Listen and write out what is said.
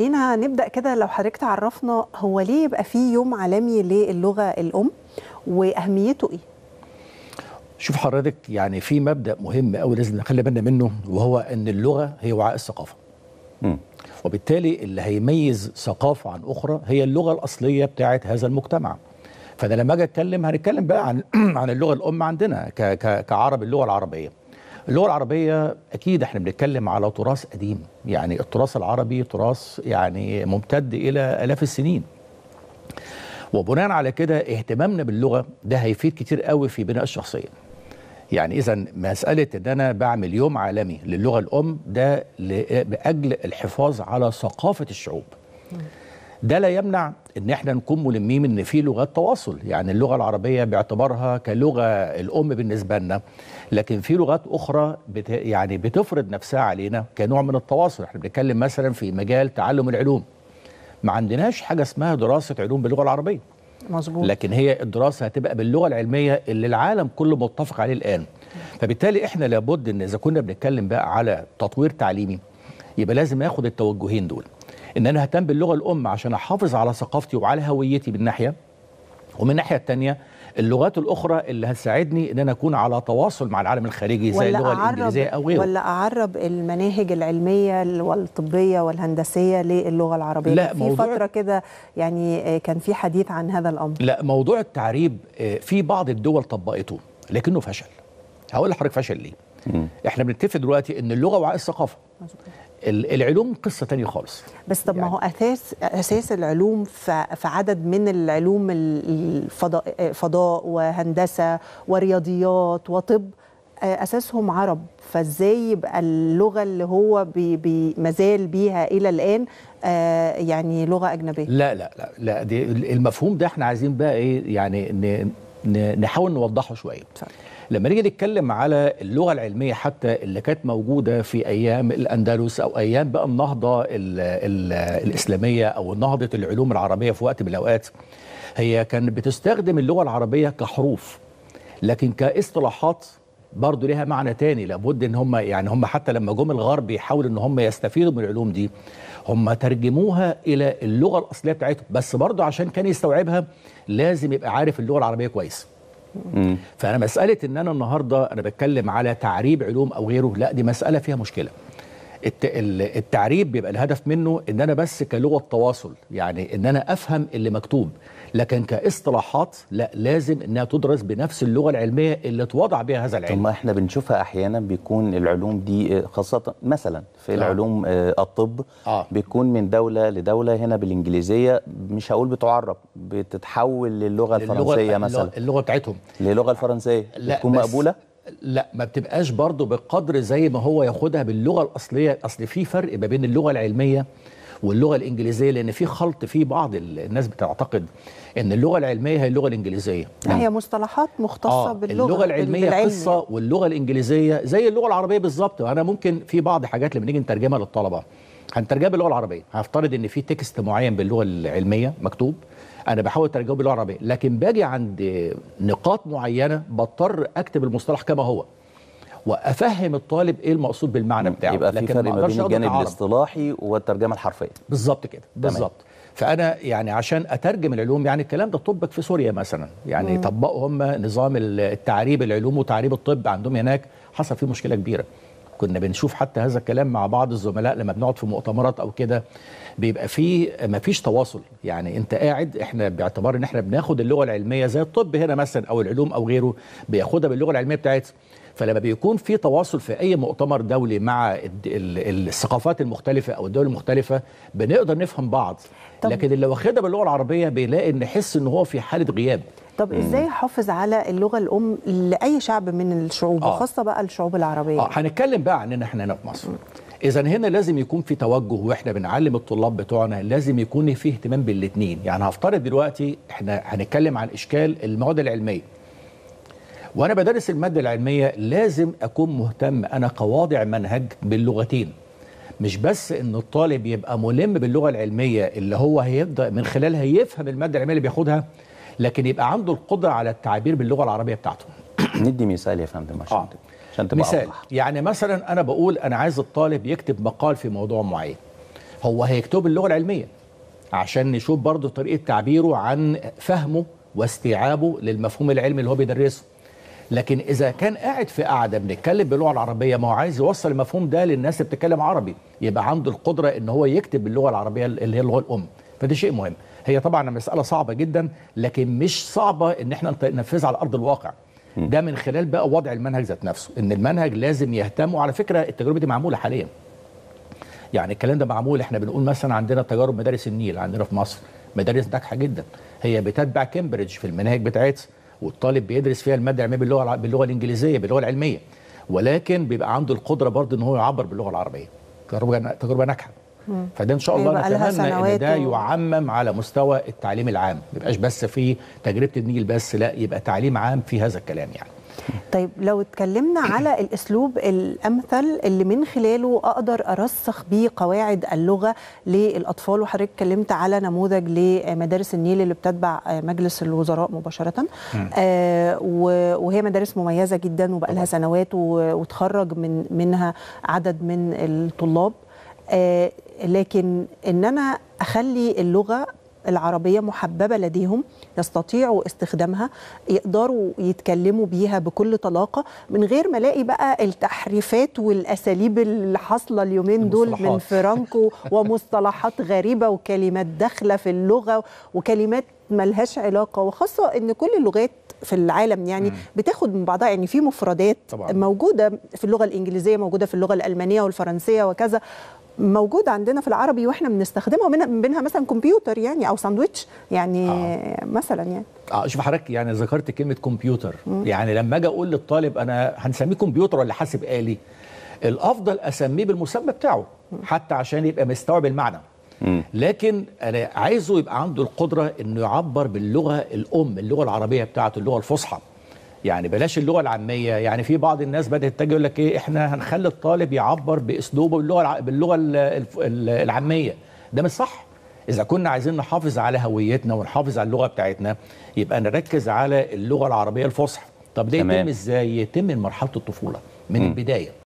خلينا نبدا كده لو حضرتك تعرفنا هو ليه يبقى في يوم عالمي للغه الام واهميته ايه شوف حضرتك يعني في مبدا مهم قوي لازم نخلي بالنا منه وهو ان اللغه هي وعاء الثقافه مم. وبالتالي اللي هيميز ثقافه عن اخرى هي اللغه الاصليه بتاعت هذا المجتمع فانا لما اجي اتكلم هنتكلم بقى عن عن اللغه الام عندنا ك ك كعرب اللغه العربيه اللغه العربيه اكيد احنا بنتكلم على تراث قديم يعني التراث العربي تراث يعني ممتد الى الاف السنين وبناء على كده اهتمامنا باللغه ده هيفيد كتير قوي في بناء الشخصيه يعني اذا مساله ان انا بعمل يوم عالمي للغه الام ده لاجل الحفاظ على ثقافه الشعوب ده لا يمنع ان احنا نكون ملمين ان في لغات تواصل يعني اللغه العربيه باعتبارها كلغه الام بالنسبه لنا لكن في لغات اخرى بت يعني بتفرض نفسها علينا كنوع من التواصل احنا بنتكلم مثلا في مجال تعلم العلوم ما عندناش حاجه اسمها دراسه علوم باللغه العربيه مظبوط لكن هي الدراسه هتبقى باللغه العلميه اللي العالم كله متفق عليه الان فبالتالي احنا لابد ان اذا كنا بنتكلم بقى على تطوير تعليمي يبقى لازم اخد التوجهين دول ان انا اهتم باللغه الام عشان احافظ على ثقافتي وعلى هويتي من ناحيه ومن الناحيه الثانيه اللغات الاخرى اللي هتساعدني ان انا اكون على تواصل مع العالم الخارجي زي ولا اللغه أعرب- الانجليزيه او غيره ولا اعرب المناهج العلميه والطبيه والهندسيه للغه العربيه لا، في موضوع- فتره كده يعني آه، كان في حديث عن هذا الامر لا موضوع التعريب آه، في بعض الدول طبقته لكنه فشل هقول لحضرتك فشل ليه مم. احنا بنتفق دلوقتي ان اللغه وعاء الثقافه مظبوط. ال- العلوم قصه تانية خالص بس طب ما يعني- هو اساس اساس العلوم ف- في عدد من العلوم ال- الفضاء آه، فضاء وهندسه ورياضيات وطب آه، اساسهم عرب فازاي يبقى اللغه اللي هو بي بي مازال بيها الى الان آه، يعني لغه اجنبيه لا لا لا لا دي المفهوم ده احنا عايزين بقى ايه يعني ن- ن- نحاول نوضحه شويه اتفضل. لما نيجي نتكلم على اللغه العلميه حتى اللي كانت موجوده في ايام الاندلس او ايام بقى النهضه ال ال الاسلاميه او نهضه العلوم العربيه في وقت من الاوقات هي كانت بتستخدم اللغه العربيه كحروف لكن كاصطلاحات برضه ليها معنى تاني لابد ان هم يعني هم حتى لما جم الغرب يحاولوا ان هم يستفيدوا من العلوم دي هم ترجموها الى اللغه الاصليه بتاعتهم بس برضه عشان كان يستوعبها لازم يبقى عارف اللغه العربيه كويس مم. فانا مساله ان انا النهارده انا بتكلم على تعريب علوم او غيره لا دي مساله فيها مشكله الت- ال- التعريب بيبقى الهدف منه ان انا بس كلغه تواصل يعني ان انا افهم اللي مكتوب لكن كاصطلاحات لا لازم انها تدرس بنفس اللغه العلميه اللي اتوضع بها هذا طب العلم ما احنا بنشوفها احيانا بيكون العلوم دي آه، خاصه مثلا في آه. العلوم آه، الطب آه. بيكون من دوله لدوله هنا بالانجليزيه مش هقول بتعرب بتتحول للغه الفرنسيه مثلا اللغة- اللغه بتاعتهم للغه الفرنسيه لا بتكون بس- مقبوله لا ما بتبقاش برضه بقدر زي ما هو ياخدها باللغه الاصليه اصل في فرق ما بين اللغه العلميه واللغه الانجليزيه لان في خلط في بعض ال- الناس بتعتقد ان اللغه العلميه هي اللغه الانجليزيه لا هي مصطلحات مختصه باللغه اللغه العلميه بالعلم. قصه واللغه الانجليزيه زي اللغه العربيه بالظبط وانا ممكن في بعض حاجات لما نيجي نترجمها للطلبه هنترجمها باللغه العربيه هفترض ان في تكست معين باللغه العلميه مكتوب انا بحاول اترجمه باللغه العربيه لكن باجي عند نقاط معينه بضطر اكتب المصطلح كما هو وافهم الطالب ايه المقصود بالمعنى بتاعه يبقى في لكن فرق ما ما أقدرش بين أخده الجانب كعرب. الاصطلاحي والترجمه الحرفيه بالظبط كده بالظبط فانا يعني عشان اترجم العلوم يعني الكلام ده طبق في سوريا مثلا يعني طبقوا هم نظام التعريب العلوم وتعريب الطب عندهم هناك حصل فيه مشكله كبيره كنا بنشوف حتى هذا الكلام مع بعض الزملاء لما بنقعد في مؤتمرات او كده بيبقى في ما فيش تواصل يعني انت قاعد احنا باعتبار ان احنا بناخد اللغه العلميه زي الطب هنا مثلا او العلوم او غيره بياخدها باللغه العلميه بتاعتها فلما بيكون في تواصل في اي مؤتمر دولي مع الد- ال- الثقافات المختلفه او الدول المختلفه بنقدر نفهم بعض طب- لكن اللي واخدها باللغه العربيه بيلاقي ان يحس ان هو في حاله غياب طب ازاي احافظ على اللغه الام لاي شعب من الشعوب آه. وخاصه بقى الشعوب العربيه اه هنتكلم بقى عننا احنا هنا في مصر اذا هنا لازم يكون في توجه واحنا بنعلم الطلاب بتوعنا لازم يكون في اهتمام بالاثنين يعني هفترض دلوقتي احنا هنتكلم عن اشكال المواد العلميه وانا بدرس الماده العلميه لازم اكون مهتم انا كواضع منهج باللغتين مش بس ان الطالب يبقى ملم باللغه العلميه اللي هو هيبدا من خلالها يفهم الماده العلميه اللي بياخدها لكن يبقى عنده القدره على التعبير باللغه العربيه بتاعته ندي مثال يا فندم عشان آه. عشان تبقى مثال أوضح. يعني مثلا انا بقول انا عايز الطالب يكتب مقال في موضوع معين هو هيكتب اللغه العلميه عشان نشوف برضه طريقه تعبيره عن فهمه واستيعابه للمفهوم العلمي اللي هو بيدرسه لكن اذا كان قاعد في قاعده بنتكلم باللغه العربيه ما هو عايز يوصل المفهوم ده للناس اللي بتتكلم عربي يبقى عنده القدره ان هو يكتب باللغه العربيه اللي هي اللغه الام فده شيء مهم هي طبعا مساله صعبه جدا لكن مش صعبه ان احنا ننفذها على ارض الواقع ده من خلال بقى وضع المنهج ذات نفسه ان المنهج لازم يهتم وعلى فكره التجربه دي معموله حاليا يعني الكلام ده معمول احنا بنقول مثلا عندنا تجارب مدارس النيل عندنا في مصر مدارس ناجحه جدا هي بتتبع كامبريدج في المناهج بتاعتها والطالب بيدرس فيها الماده العلميه باللغه باللغه الانجليزيه باللغه العلميه ولكن بيبقى عنده القدره برضه ان هو يعبر باللغه العربيه تجربه تجربه ناجحه فده ان شاء الله هيبقى لها نتمنى ان سنوات ده و- يعمم على مستوى التعليم العام ما يبقاش بس في تجربه النيل بس لا يبقى تعليم عام في هذا الكلام يعني طيب لو اتكلمنا على الاسلوب الامثل اللي من خلاله اقدر ارسخ بيه قواعد اللغه للاطفال وحضرتك اتكلمت على نموذج لمدارس النيل اللي بتتبع مجلس الوزراء مباشره آه و- وهي مدارس مميزه جدا وبقى لها سنوات و- وتخرج من منها عدد من الطلاب آه لكن ان انا اخلي اللغه العربية محببة لديهم يستطيعوا استخدامها يقدروا يتكلموا بيها بكل طلاقة من غير ما الاقي بقى التحريفات والأساليب اللي حاصلة اليومين دول من المصطلحات. فرانكو ومصطلحات غريبة وكلمات داخلة في اللغة وكلمات ملهاش علاقة وخاصة ان كل اللغات في العالم يعني بتاخد من بعضها يعني في مفردات طبعاً. موجودة في اللغة الإنجليزية موجودة في اللغة الألمانية والفرنسية وكذا موجود عندنا في العربي واحنا بنستخدمها ومنها من بينها مثلا كمبيوتر يعني او ساندويتش يعني آه. مثلا يعني اه شوف حضرتك يعني ذكرت كلمه كمبيوتر يعني لما اجي اقول للطالب انا هنسميه كمبيوتر ولا حاسب آلي الافضل اسميه بالمسمى بتاعه حتى عشان يبقى مستوعب المعنى لكن انا عايزه يبقى عنده القدره انه يعبر باللغه الام اللغه العربيه بتاعته اللغه الفصحى يعني بلاش اللغه العاميه يعني في بعض الناس بدات تتجه يقول لك ايه احنا هنخلي الطالب يعبر باسلوبه باللغه الع- باللغه ال- الف- ال- العاميه ده مش صح اذا كنا عايزين نحافظ على هويتنا ونحافظ على اللغه بتاعتنا يبقى نركز على اللغه العربيه الفصحى طب ده تمام. يتم ازاي يتم من مرحله الطفوله من البدايه